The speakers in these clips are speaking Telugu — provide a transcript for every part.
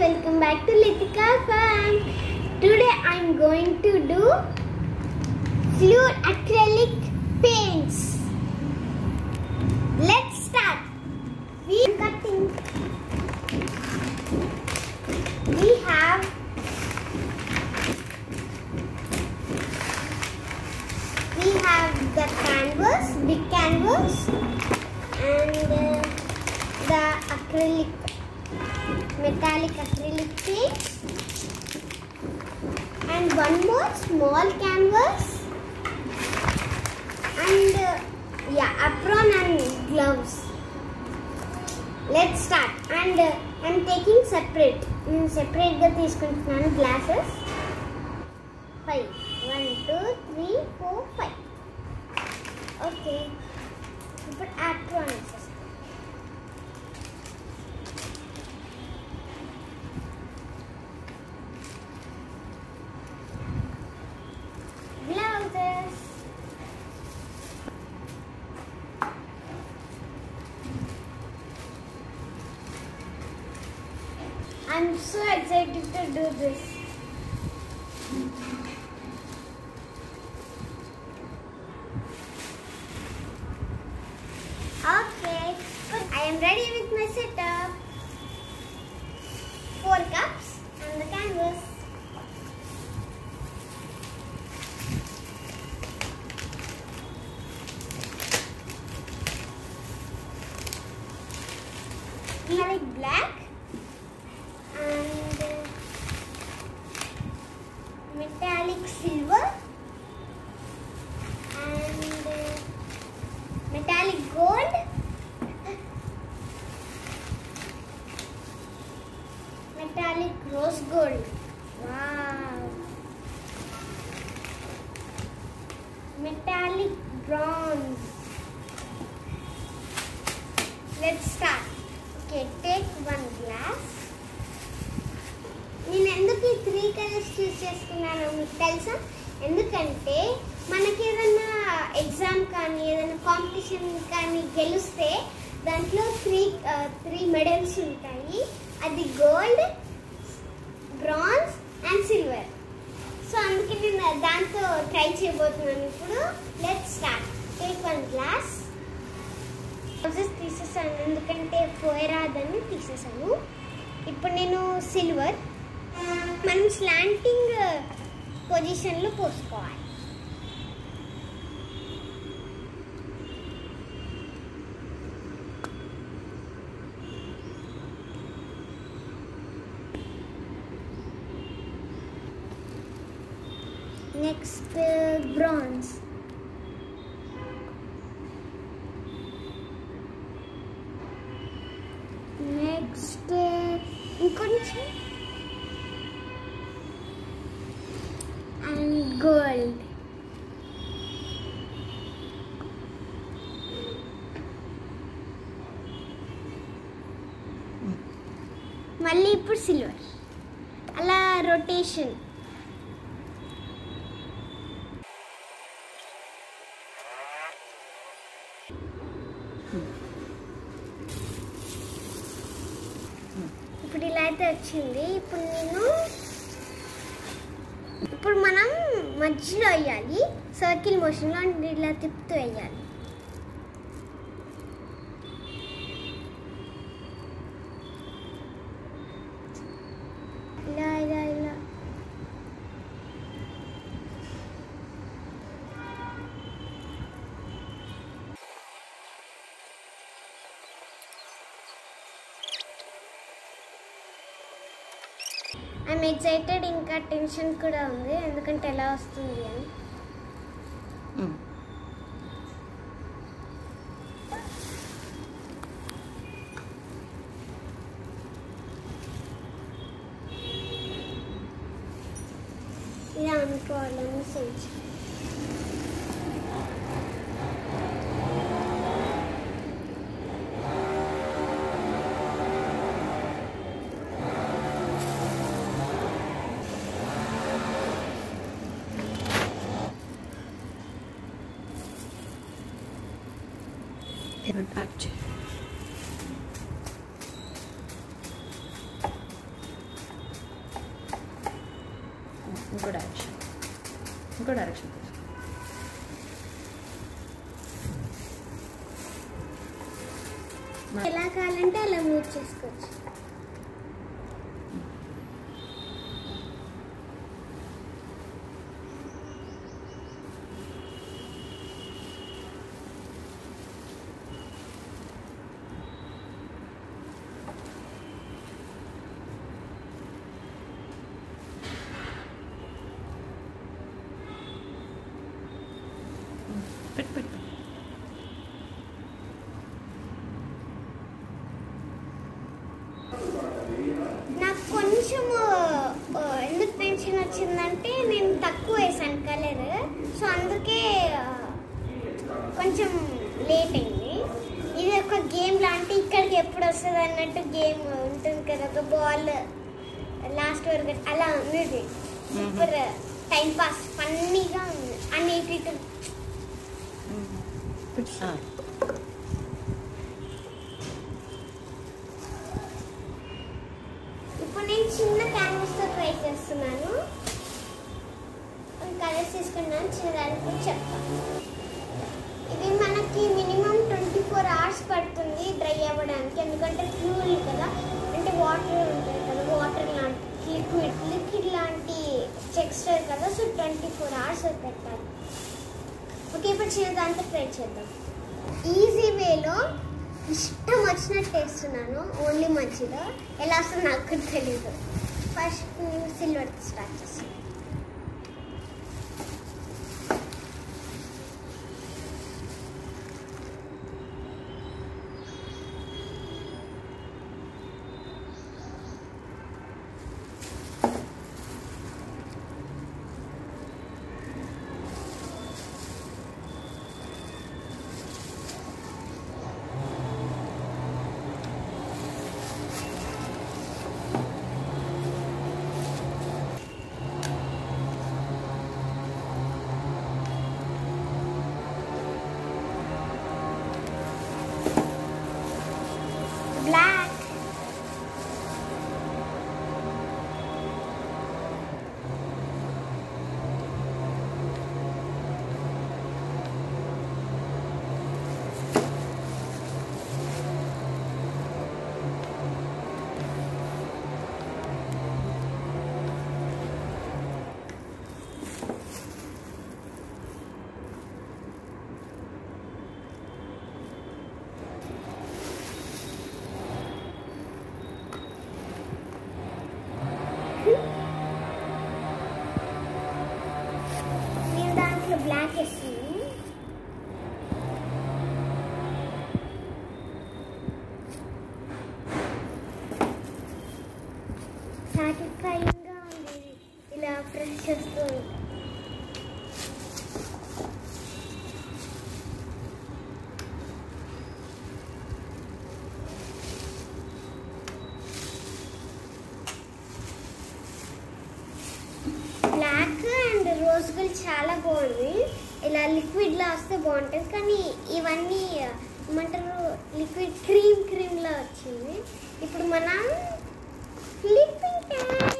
welcome back to Litika Farm. Today I'm going to do fluid acrylic paints. Let's start. We cutting. We have we have the canvas, big canvas, and uh, the acrylic metallic acrylic paint and one more small canvas and uh, yeah apron and gloves let's start and uh, i'm taking separate నేను సెపరేట్ గా తీసుకుంటున్నాను glasses five one two three four five okay ఇప్పుడు యాప్రాన్ వేసేస్తాను blouses. I'm so excited to do this. Okay, good. I am ready with my setup. Four cups and the canvas. metallic black and uh, metallic silver and uh, metallic gold metallic rose gold wow metallic bronze let's start okay take one glass నేను ఎందుకు ఈ త్రీ కలర్స్ చూస్ చేసుకున్నానో మీకు తెలుసా ఎందుకంటే మనకి ఏదైనా ఎగ్జామ్ కానీ ఏదైనా కాంపిటీషన్ కానీ గెలిస్తే దాంట్లో త్రీ త్రీ మెడల్స్ ఉంటాయి అది gold bronze and silver so అందుకే నేను దాంతో ట్రై చేయబోతున్నాను ఇప్పుడు let start take one glass roses తీసేసాను ఎందుకంటే పోయరాదని తీసేసాను ఇప్పుడు నేను సిల్వర్ మనం స్లాంటింగ్ పొజిషన్లో పోసుకోవాలి నెక్స్ట్ బ్రాన్స్ నెక్స్ట్ ఇంకొంచెం అండ్ గోల్డ్ మళ్ళీ ఇప్పుడు సిల్వర్ అలా రొటేషన్ ఇప్పుడు ఇలా అయితే వచ్చింది ఇప్పుడు నేను ఇప్పుడు మనం మధ్యలో వేయాలి సర్కిల్ మోషన్లో అంటే ఇలా తిప్పుతూ వేయాలి ఇలా ఇలా ఇలా ఐఎమ్ ఎక్సైటెడ్ ఇంకా టెన్షన్ కూడా ఉంది ఎందుకంటే ఎలా వస్తుంది అని ఇలా అనుకోవాలని సెన్స్ Even touch. ఇంకో డైరెక్షన్ ఇంకో డైరెక్షన్ ఎలా కావాలంటే అలా మూవ్ చేసుకోవచ్చు పెట్టు పెట్టు నాకు కొంచెం ఆ, ఎందుకు టెన్షన్ వచ్చిందంటే నేను తక్కువ వేసాను కలర్ సో అందుకే ఆ, కొంచెం లేట్ అయింది ఇది ఒక గేమ్ లాంటి ఇక్కడికి ఎప్పుడు వస్తుంది అన్నట్టు గేమ్ ఉంటుంది కదా ఒక బాల్ లాస్ట్ వరకు అలా ఉంది ఇది సూపర్ టైం పాస్ ఫన్నీగా ఉంది అన్ని ఇటు ఇటు ఆ, ఇప్పుడు నేను చిన్న క్యాన్వాస్తో ట్రై చేస్తున్నాను కలర్స్ తీసుకున్నాను చిన్నదానికి కూడా చెప్తాను ఇది మనకి మినిమం ట్వంటీ ఫోర్ అవర్స్ పడుతుంది డ్రై అవ్వడానికి ఎందుకంటే ఫ్లూయిడ్ కదా అంటే వాటర్ ఉంటుంది కదా వాటర్ లాంటి లిక్విడ్ లిక్విడ్ లాంటి టెక్స్చర్ కదా సో ట్వంటీ ఫోర్ అవర్స్ పెట్టాలి ఓకే ఇప్పుడు చిన్నదాంతో ట్రై చేద్దాం ఈజీ వేలో ఇష్టం వచ్చినట్టు వేస్తున్నాను ఓన్లీ మధ్యలో ఎలా వస్తుందో నాకు కూడా తెలీదు ఫస్ట్ నేను సిల్వర్ స్టార్ట్ చేస్తాను బ్లాక్ నేను దాంట్లో బ్లాక్ వేస్తాను సాటిస్ఫైయింగ్గా ఉంది ఇలా ప్రెస్ చేస్తూ ఉంటే. బ్లాక్ అండ్ రోజ్ గోల్డ్ చాలా బాగుంది ఇలా లిక్విడ్ లా వస్తే బాగుంటుంది కానీ ఇవన్నీ ఏమంటారు లిక్విడ్ క్రీమ్ క్రీమ్ లా వచ్చింది ఇప్పుడు మనం ఫ్లిప్పింగ్ టైం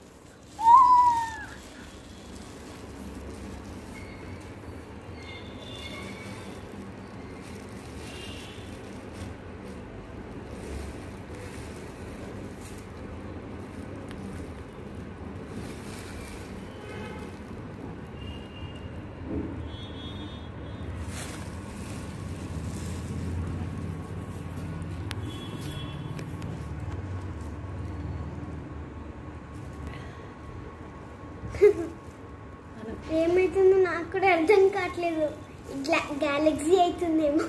ఏమైతుందో నాకు కూడా అర్థం కావట్లేదు గ్యాలక్సీ అవుతుందేమో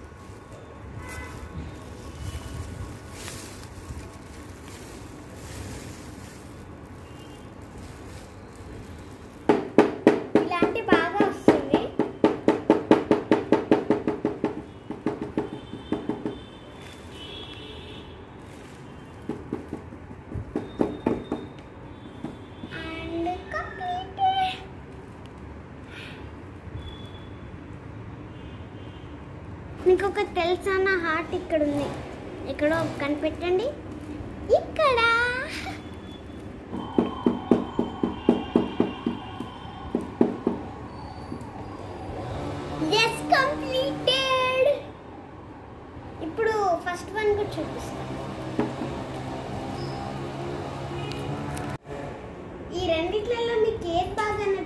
ఇలాంటి బాగా వస్తుంది అండ్ కంప్లీటెడ్ మీకు ఒక తెలుసా నా హార్ట్ ఇక్కడ ఉంది ఎక్కడో కనిపెట్టండి ఇక్కడ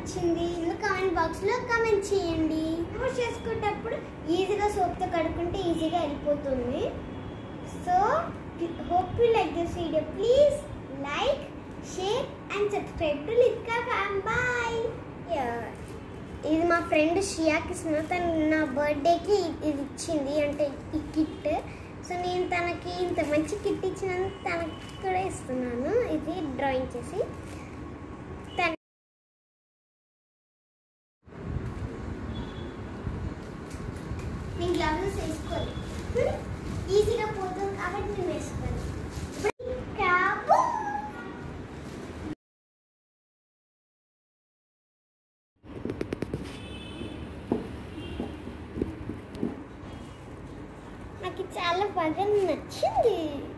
నచ్చింది కామెంట్ బాక్స్లో కామెంట్ చేయండి వాష్ చేసుకునేటప్పుడు ఈజీగా సోప్తో కడుక్కుంటే ఈజీగా వెళ్ళిపోతుంది so hope you like this video please like share and subscribe to లిత్కా ఫ్యామ్ బాయ్ ఇది మా ఫ్రెండ్ షియాకి ఇస్తున్నా తను నా బర్త్డేకి ఇది ఇచ్చింది అంటే ఈ కిట్ సో నేను తనకి ఇంత మంచి కిట్ ఇచ్చినందుకు తనకి కూడా ఇస్తున్నాను ఇది డ్రాయింగ్ చేసి తన నేను గ్లౌజెస్ వేసుకోవాలి ఈజీగా పోతుంది కాబట్టి నేను వేసుకోవాలి కాపు నాకు ఇది చాలా బాగా నచ్చింది